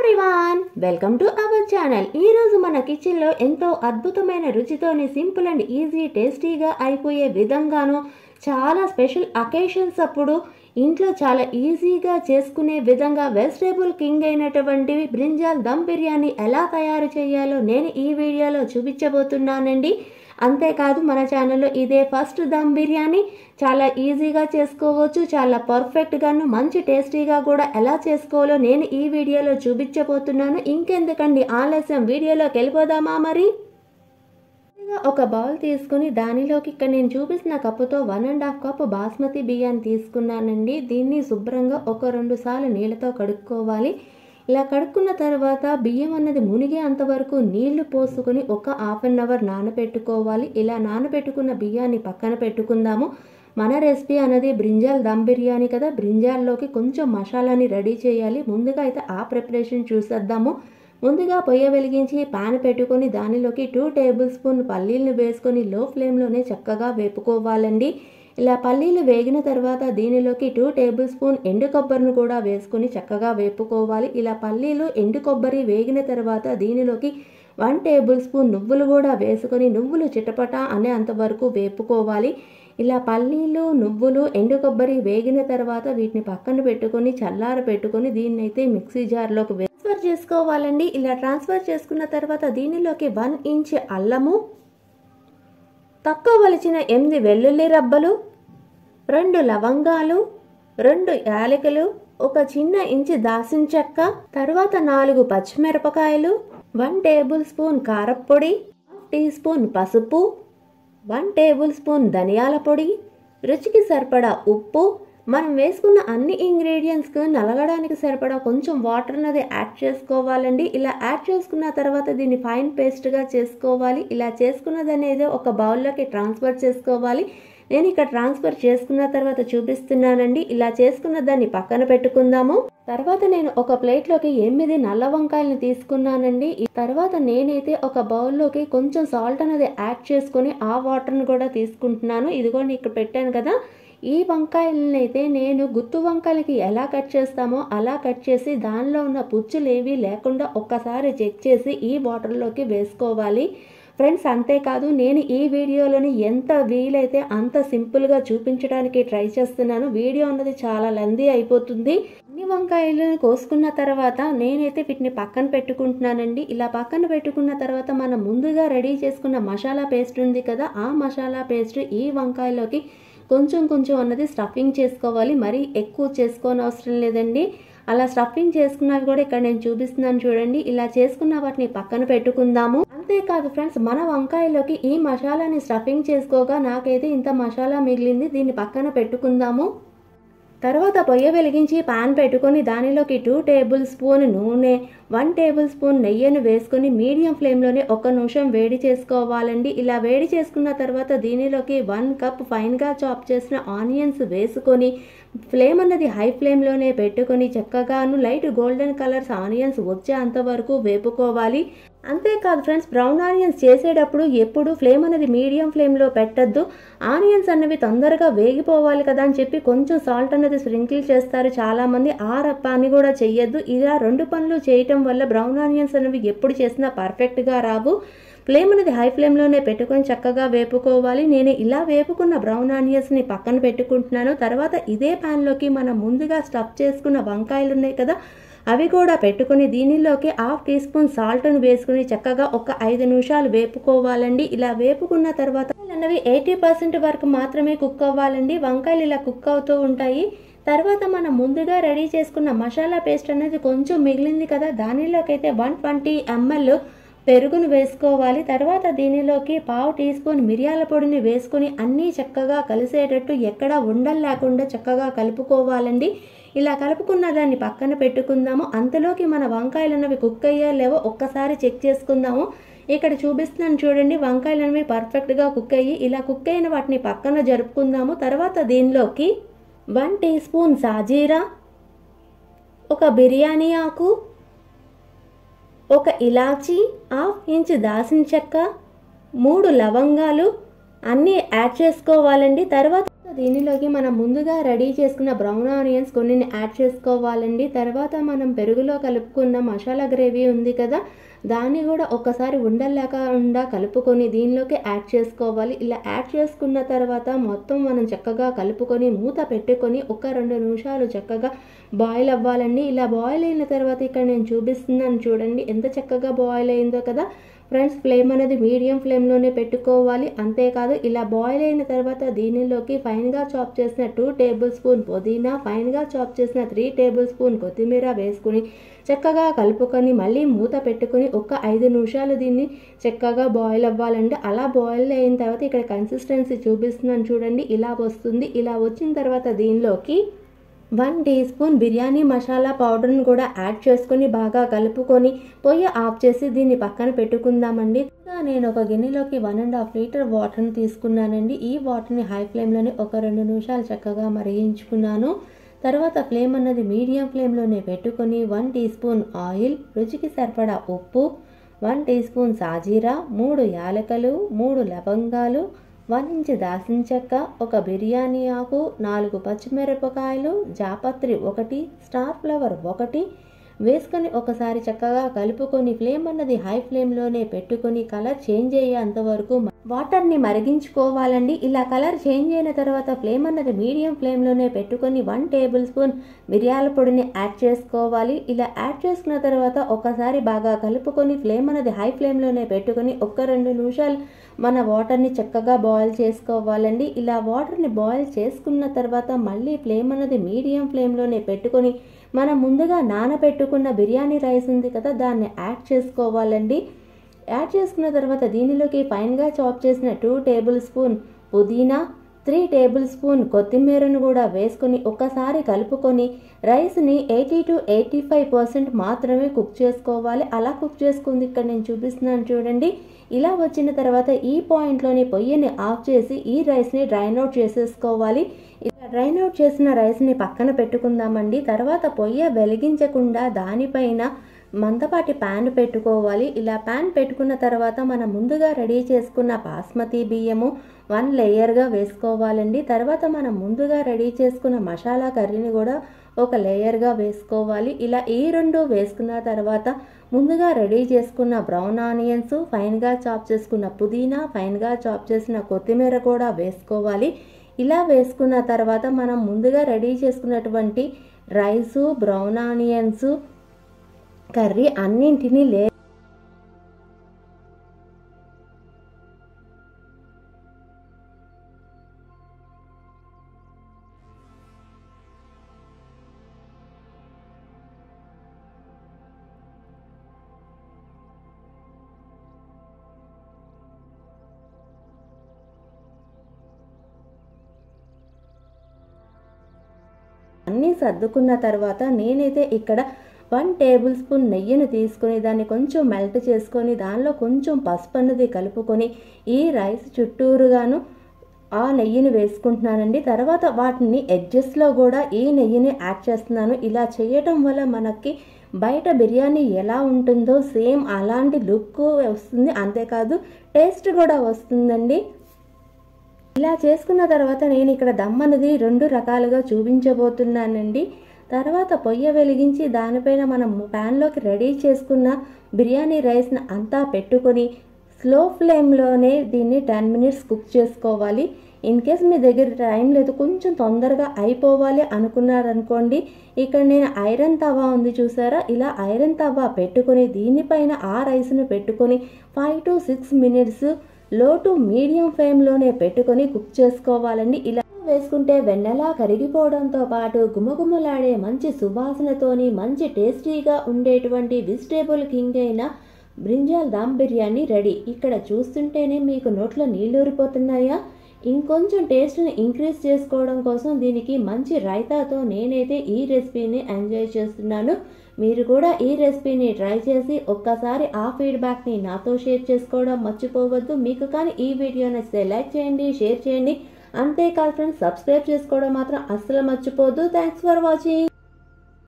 everyone welcome to our channel ఈ రోజు మన కిచెన్ లో ఎంతో అద్భుతమైన రుచితోని సింపుల్ అండ్ ఈజీ టేస్టీగా అయిపోయే విధంగాను చాలా స్పెషల్ అకేషన్స్ అప్పుడు ఇంట్లో చాలా ఈజీగా చేసుకునే విధంగా వెజిటేబుల్ కింగ్ అయినటువంటి బ్రింజాల్ దమ్ బిర్యానీ ఎలా తయారు చేయాలో నేను ఈ వీడియోలో చూపించబోతున్నానండి అంతేకాదు మన ఛానల్లో ఇదే ఫస్ట్ దమ్ బిర్యానీ చాలా ఈజీగా చేసుకోవచ్చు చాలా పర్ఫెక్ట్గాను మంచి టేస్టీగా కూడా ఎలా చేసుకోవాలో నేను ఈ వీడియోలో చూపించబోతున్నాను ఇంకెందుకండి ఆలస్యం వీడియోలోకి వెళ్ళిపోదామా మరి ముందుగా ఒక బౌల్ తీసుకుని దానిలోకి ఇక్కడ నేను చూపిస్తున్న కప్పుతో one and half cup basmati బియ్యాన్ని తీసుకున్నానండి దీన్ని శుభ్రంగా ఒక రెండు సార్లు నీళ్ళతో కడుక్కోవాలి ఇలా కడుక్కున్న తర్వాత బియ్యం అన్నది మునిగే అంతవరకు నీళ్లు పోసుకొని ఒక హాఫ్ అన్ అవర్ నానబెట్టుకోవాలి ఇలా నానబెట్టుకున్న బియ్యాన్ని పక్కన పెట్టుకుందాము మన రెసిపీ అనేది బ్రింజాల్ దమ్ బిర్యానీ కదా బ్రింజాల్లోకి కొంచెం మసాలాని రెడీ చేయాలి ముందుగా అయితే ఆ ప్రిపరేషన్ చూసేద్దాము ముందుగా పొయ్య వెలిగించి పాన్ పెట్టుకొని దానిలోకి టూ టేబుల్ స్పూన్ పల్లీలను వేసుకొని లో ఫ్లేమ్లోనే చక్కగా వేపుకోవాలండి ఇలా పల్లీలు వేగిన తర్వాత దీనిలోకి టూ టేబుల్ స్పూన్ ఎండు కొబ్బరిని కూడా వేసుకొని చక్కగా వేపుకోవాలి ఇలా పల్లీలు ఎండు కొబ్బరి వేగిన తర్వాత దీనిలోకి వన్ టేబుల్ స్పూన్ నువ్వులు కూడా వేసుకొని నువ్వులు చిటపట అనే అంతవరకు వేపుకోవాలి ఇలా పల్లీలు నువ్వులు ఎండు కొబ్బరి వేగిన తర్వాత వీటిని పక్కన పెట్టుకొని చల్లార పెట్టుకొని దీన్ని అయితే మిక్సీ జార్లోకి ట్రాన్స్ఫర్ చేసుకోవాలండి ఇలా ట్రాన్స్ఫర్ చేసుకున్న తర్వాత దీనిలోకి వన్ ఇంచ్ అల్లము తక్కువ వలిచిన ఎనిమిది వెల్లుల్లి రబ్బలు రెండు లవంగాలు రెండు యాలకులు ఒక చిన్న ఇంచు దాసిన చెక్క తర్వాత నాలుగు పచ్చిమిరపకాయలు వన్ టేబుల్ స్పూన్ కారప్పొడి టీ స్పూన్ పసుపు వన్ టేబుల్ స్పూన్ ధనియాల పొడి రుచికి సరిపడా ఉప్పు మనం వేసుకున్న అన్ని ఇంగ్రీడియంట్స్కి నలగడానికి సరిపడా కొంచెం వాటర్ అనేది యాడ్ చేసుకోవాలండి ఇలా యాడ్ చేసుకున్న తర్వాత దీన్ని ఫైన్ పేస్ట్గా చేసుకోవాలి ఇలా చేసుకున్నది అనేది ఒక బౌల్లోకి ట్రాన్స్ఫర్ చేసుకోవాలి నేను ఇక్కడ ట్రాన్స్ఫర్ చేసుకున్న తర్వాత చూపిస్తున్నానండి ఇలా చేసుకున్న దాన్ని పక్కన పెట్టుకుందాము తర్వాత నేను ఒక ప్లేట్లోకి ఎనిమిది నల్ల వంకాయలను తీసుకున్నానండి ఈ తర్వాత నేనైతే ఒక బౌల్లోకి కొంచెం సాల్ట్ అనేది యాడ్ చేసుకొని ఆ వాటర్ని కూడా తీసుకుంటున్నాను ఇదిగోండి ఇక్కడ పెట్టాను కదా ఈ వంకాయలను అయితే నేను గుత్తు వంకాయలకి ఎలా కట్ చేస్తామో అలా కట్ చేసి దానిలో ఉన్న పుచ్చులు ఏవి లేకుండా ఒక్కసారి చెక్ చేసి ఈ వాటర్లోకి వేసుకోవాలి ఫ్రెండ్స్ అంతేకాదు నేను ఈ వీడియోలోని ఎంత వీలైతే అంత సింపుల్గా చూపించడానికి ట్రై చేస్తున్నాను వీడియో అన్నది చాలా లెందీ అయిపోతుంది అన్ని వంకాయలను కోసుకున్న తర్వాత నేనైతే వీటిని పక్కన పెట్టుకుంటున్నానండి ఇలా పక్కన పెట్టుకున్న తర్వాత మనం ముందుగా రెడీ చేసుకున్న మసాలా పేస్ట్ ఉంది కదా ఆ మసాలా పేస్ట్ ఈ వంకాయలోకి కొంచెం కొంచెం అన్నది స్టఫింగ్ చేసుకోవాలి మరీ ఎక్కువ చేసుకోని అవసరం లేదండి అలా స్టఫింగ్ చేసుకున్నవి కూడా ఇక్కడ నేను చూపిస్తున్నాను చూడండి ఇలా చేసుకున్న వాటిని పక్కన పెట్టుకుందాము అంతేకాదు ఫ్రెండ్స్ మన వంకాయలోకి ఈ మసాలాని స్టఫింగ్ చేసుకోగా నాకైతే ఇంత మసాలా మిగిలింది దీన్ని పక్కన పెట్టుకుందాము తర్వాత పొయ్య వెలిగించి పాన్ పెట్టుకొని దానిలోకి టూ టేబుల్ స్పూన్ నూనె వన్ టేబుల్ స్పూన్ నెయ్యిని వేసుకొని మీడియం ఫ్లేమ్లోనే ఒక నిమిషం వేడి చేసుకోవాలండి ఇలా వేడి చేసుకున్న తర్వాత దీనిలోకి వన్ కప్ ఫైన్గా చాప్ చేసిన ఆనియన్స్ వేసుకొని ఫ్లేమ్ అన్నది హై ఫ్లేమ్లోనే పెట్టుకొని చక్కగాను లైట్ గోల్డెన్ కలర్స్ ఆనియన్స్ వచ్చే అంతవరకు వేపుకోవాలి అంతేకాదు ఫ్రెండ్స్ బ్రౌన్ ఆనియన్స్ చేసేటప్పుడు ఎప్పుడు ఫ్లేమ్ అనేది మీడియం ఫ్లేమ్లో పెట్టద్దు ఆనియన్స్ అనేవి తొందరగా వేగిపోవాలి కదా అని చెప్పి కొంచెం సాల్ట్ అనేది స్ప్రింకిల్ చేస్తారు చాలామంది ఆ పని కూడా చెయ్యొద్దు ఇలా రెండు పనులు చేయటం వల్ల బ్రౌన్ ఆనియన్స్ అనేవి ఎప్పుడు చేసినా పర్ఫెక్ట్గా రావు ఫ్లేమ్ అనేది హై ఫ్లేమ్లోనే పెట్టుకొని చక్కగా వేపుకోవాలి నేను ఇలా వేపుకున్న బ్రౌన్ ఆనియన్స్ని పక్కన పెట్టుకుంటున్నాను తర్వాత ఇదే ప్యాన్లోకి మనం ముందుగా స్టఫ్ చేసుకున్న వంకాయలు ఉన్నాయి కదా అవి కూడా పెట్టుకొని దీనిలోకి హాఫ్ టీ స్పూన్ సాల్ట్ను వేసుకుని చక్కగా ఒక ఐదు నిమిషాలు వేపుకోవాలండి ఇలా వేపుకున్న తర్వాత అన్నవి ఎయిటీ పర్సెంట్ వరకు మాత్రమే కుక్ అవ్వాలండి వంకాయలు ఇలా కుక్ అవుతూ ఉంటాయి తర్వాత మనం ముందుగా రెడీ చేసుకున్న మసాలా పేస్ట్ అనేది కొంచెం మిగిలింది కదా దానిలోకి అయితే వన్ ట్వంటీ ఎంఎల్ పెరుగును వేసుకోవాలి తర్వాత దీనిలోకి పావు టీ స్పూన్ మిరియాల పొడిని వేసుకొని అన్నీ చక్కగా కలిసేటట్టు ఎక్కడ ఉండలు లేకుండా చక్కగా కలుపుకోవాలండి ఇలా కలుపుకున్న దాన్ని పక్కన పెట్టుకుందాము అంతలోకి మన వంకాయలు అన్నవి కుక్ అయ్యా లేవో ఒక్కసారి చెక్ చేసుకుందాము ఇక్కడ చూపిస్తున్నాను చూడండి వంకాయలు అనేవి పర్ఫెక్ట్గా కుక్ అయ్యి ఇలా కుక్ అయిన వాటిని పక్కన జరుపుకుందాము తర్వాత దీనిలోకి వన్ టీ స్పూన్ సాజీరా ఒక బిర్యానీ ఆకు ఒక ఇలాచీ హాఫ్ ఇంచ్ దాసిన చెక్క మూడు లవంగాలు అన్నీ యాడ్ చేసుకోవాలండి తర్వాత దీనిలోకి మనం ముందుగా రెడీ చేసుకున్న బ్రౌన్ ఆనియన్స్ కొన్ని యాడ్ చేసుకోవాలండి తర్వాత మనం పెరుగులో కలుపుకున్న మసాలా గ్రేవీ ఉంది కదా దాన్ని కూడా ఒకసారి ఉండలేకుండా కలుపుకొని దీనిలోకి యాడ్ చేసుకోవాలి ఇలా యాడ్ చేసుకున్న తర్వాత మొత్తం మనం చక్కగా కలుపుకొని మూత పెట్టుకొని ఒక రెండు నిమిషాలు చక్కగా బాయిల్ అవ్వాలండి ఇలా బాయిల్ అయిన తర్వాత ఇక్కడ నేను చూపిస్తున్నాను చూడండి ఎంత చక్కగా బాయిల్ అయిందో కదా ఫ్రెండ్స్ ఫ్లేమ్ అనేది మీడియం ఫ్లేమ్లోనే పెట్టుకోవాలి అంతేకాదు ఇలా బాయిల్ అయిన తర్వాత దీనిలోకి ఫైన్గా చాప్ చేసిన టూ టేబుల్ స్పూన్ పుదీనా ఫైన్గా చాప్ చేసిన త్రీ టేబుల్ స్పూన్ కొత్తిమీర వేసుకుని చక్కగా కలుపుకొని మళ్ళీ మూత పెట్టుకొని ఒక ఐదు నిమిషాలు దీన్ని చక్కగా బాయిల్ అవ్వాలంటే అలా బాయిల్ అయిన తర్వాత ఇక్కడ కన్సిస్టెన్సీ చూపిస్తున్నాను చూడండి ఇలా వస్తుంది ఇలా వచ్చిన తర్వాత దీనిలోకి one teaspoon biryani masala పౌడర్ని కూడా యాడ్ చేసుకొని బాగా కలుపుకొని పొయ్యి ఆఫ్ చేసి దీన్ని పక్కన పెట్టుకుందామండి ఇంకా నేను ఒక గిన్నెలోకి వన్ అండ్ హాఫ్ లీటర్ వాటర్ని తీసుకున్నానండి ఈ వాటర్ని హై ఫ్లేమ్లోనే ఒక రెండు నిమిషాలు చక్కగా మరిగించుకున్నాను తర్వాత ఫ్లేమ్ అన్నది మీడియం ఫ్లేమ్లోనే పెట్టుకొని వన్ టీ స్పూన్ ఆయిల్ రుచికి సరిపడా ఉప్పు వన్ టీ స్పూన్ సాజీరా మూడు యాలకలు మూడు లవంగాలు వన్ ఇంచ్ దాసిన చెక్క ఒక బిర్యానీ ఆకు నాలుగు పచ్చిమిరపకాయలు జాపత్రి ఒకటి స్టార్ ఫ్లవర్ ఒకటి వేసుకొని ఒకసారి చక్కగా కలుపుకొని ఫ్లేమ్ అన్నది హై ఫ్లేమ్లోనే పెట్టుకొని కలర్ చేంజ్ అయ్యేంత వరకు వాటర్ని మరిగించుకోవాలండి ఇలా కలర్ చేంజ్ అయిన తర్వాత ఫ్లేమ్ అన్నది మీడియం ఫ్లేమ్లోనే పెట్టుకొని వన్ టేబుల్ స్పూన్ మిరియాల పొడిని యాడ్ చేసుకోవాలి ఇలా యాడ్ చేసుకున్న తర్వాత ఒకసారి బాగా కలుపుకొని ఫ్లేమ్ అన్నది హై ఫ్లేమ్లోనే పెట్టుకొని ఒక్క రెండు నిమిషాలు మన వాటర్ని చక్కగా బాయిల్ చేసుకోవాలండి ఇలా వాటర్ని బాయిల్ చేసుకున్న తర్వాత మళ్ళీ ఫ్లేమ్ అన్నది మీడియం ఫ్లేమ్లోనే పెట్టుకొని మనం ముందుగా నానబెట్టుకున్న బిర్యానీ రైస్ ఉంది కదా దాన్ని యాడ్ చేసుకోవాలండి యాడ్ చేసుకున్న తర్వాత దీనిలోకి ఫైన్గా చాప్ చేసిన టూ టేబుల్ స్పూన్ పుదీనా త్రీ టేబుల్ స్పూన్ కొత్తిమీరను కూడా వేసుకొని ఒకసారి కలుపుకొని రైస్ని eighty to eighty five percent మాత్రమే కుక్ చేసుకోవాలి అలా కుక్ చేసుకుంది ఇక్కడ నేను చూపిస్తున్నాను చూడండి ఇలా వచ్చిన తర్వాత ఈ పాయింట్లోని పొయ్యిని ఆఫ్ చేసి ఈ రైస్ని డ్రైన్ అవుట్ చేసేసుకోవాలి ఇలా డ్రైన్ అవుట్ చేసిన రైస్ని పక్కన పెట్టుకుందామండి తర్వాత పొయ్యి వెలిగించకుండా దానిపైన మందపాటి ప్యాన్ పెట్టుకోవాలి ఇలా ప్యాన్ పెట్టుకున్న తర్వాత మనం ముందుగా రెడీ చేసుకున్న బాస్మతి బియ్యము వన్ లేయర్గా వేసుకోవాలండి తర్వాత మనం ముందుగా రెడీ చేసుకున్న మసాలా కర్రీని కూడా ఒక లేయర్గా వేసుకోవాలి ఇలా ఈ రెండు వేసుకున్న తర్వాత ముందుగా రెడీ చేసుకున్న బ్రౌన్ ఆనియన్స్ ఫైన్గా చాప్ చేసుకున్న పుదీనా ఫైన్గా చాప్ చేసిన కొత్తిమీర కూడా వేసుకోవాలి ఇలా వేసుకున్న తర్వాత మనం ముందుగా రెడీ చేసుకున్నటువంటి రైసు బ్రౌన్ ఆనియన్స్ కర్రీ అన్నింటినీ లే అన్నీ సర్దుకున్న తర్వాత నేనైతే ఇక్కడ వన్ టేబుల్ స్పూన్ నెయ్యిని తీసుకొని దాన్ని కొంచెం మెల్ట్ చేసుకొని దానిలో కొంచెం పసుపు అన్నది కలుపుకొని ఈ రైస్ చుట్టూరుగాను ఆ నెయ్యిని వేసుకుంటున్నానండి తర్వాత వాటిని ఎడ్జెస్లో కూడా ఈ నెయ్యిని యాడ్ చేస్తున్నాను ఇలా చేయటం వల్ల మనకి బయట బిర్యానీ ఎలా ఉంటుందో సేమ్ అలాంటి లుక్ వస్తుంది అంతేకాదు టేస్ట్ కూడా వస్తుందండి ఇలా చేసుకున్న తర్వాత నేను ఇక్కడ దమ్ అనేది రెండు రకాలుగా చూపించబోతున్నానండి తర్వాత పొయ్య వెలిగించి దానిపైన మనం ప్యాన్లోకి రెడీ చేసుకున్న బిర్యానీ రైస్ని అంతా పెట్టుకొని స్లో ఫ్లేమ్లోనే దీన్ని టెన్ మినిట్స్ కుక్ చేసుకోవాలి ఇన్ కేస్ మీ దగ్గర టైం లేదు కొంచెం తొందరగా అయిపోవాలి అనుకున్నారనుకోండి ఇక్కడ నేను ఐరన్ తవా ఉంది చూసారా ఇలా ఐరన్ తవా పెట్టుకొని దీనిపైన ఆ రైస్ని పెట్టుకొని five to six minutes low to medium ఫ్లేమ్లోనే పెట్టుకొని కుక్ చేసుకోవాలండి ఇలా వేసుకుంటే వెన్నెలా కరిగిపోవడంతో పాటు గుమగుమలాడే మంచి సువాసనతోని మంచి టేస్టీగా ఉండేటువంటి వెజిటేబుల్ కింగ్ అయిన బ్రింజాల్ దమ్ బిర్యానీ రెడీ ఇక్కడ చూస్తుంటేనే మీకు నోట్లో నీళ్ళు ఊరిపోతున్నాయా ఇంకొంచెం టేస్ట్ని ఇంక్రీజ్ చేసుకోవడం కోసం దీనికి మంచి రైతాతో నేనైతే ఈ రెసిపీని ఎంజాయ్ చేస్తున్నాను మీరు కూడా ఈ రెసిపీని ట్రై చేసి ఒక్కసారి ఆ ఫీడ్బ్యాక్ని నాతో షేర్ చేసుకోవడం మర్చిపోవద్దు మీకు కానీ ఈ వీడియో నచ్చితే లైక్ చేయండి షేర్ చేయండి అంతేకాదు ఫ్రెండ్స్ సబ్స్క్రైబ్ చేసుకోవడం మాత్రం అస్సలు మర్చిపోవద్దు థ్యాంక్స్ ఫర్ వాచింగ్